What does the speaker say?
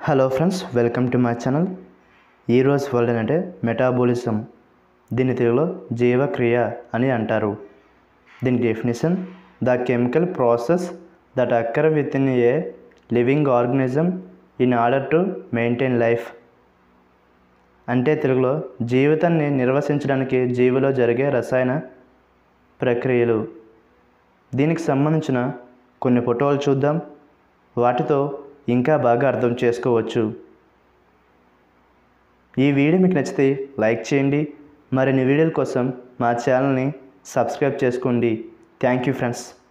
hello friends welcome to my channel ఈరోజు word అంటే metabolism దీని తెలుగులో జీవక్రియ అని అంటారు దీని definition the chemical process that occur within a living organism in order to maintain life అంటే తెలుగులో జీవితాన్ని నిర్వహించడానికి జీవిలో జరిగే రసాయన ప్రక్రియలు దీనికి సంబంధించిన కొన్ని ఫోటోలు చూద్దాం వాటితో ఇంకా బాగా అర్థం చేసుకోవచ్చు ఈ వీడియో మీకు నచ్చితే లైక్ చేయండి మరిన్ని వీడియోల కోసం మా ఛానల్ని సబ్స్క్రైబ్ చేసుకోండి థ్యాంక్ యూ ఫ్రెండ్స్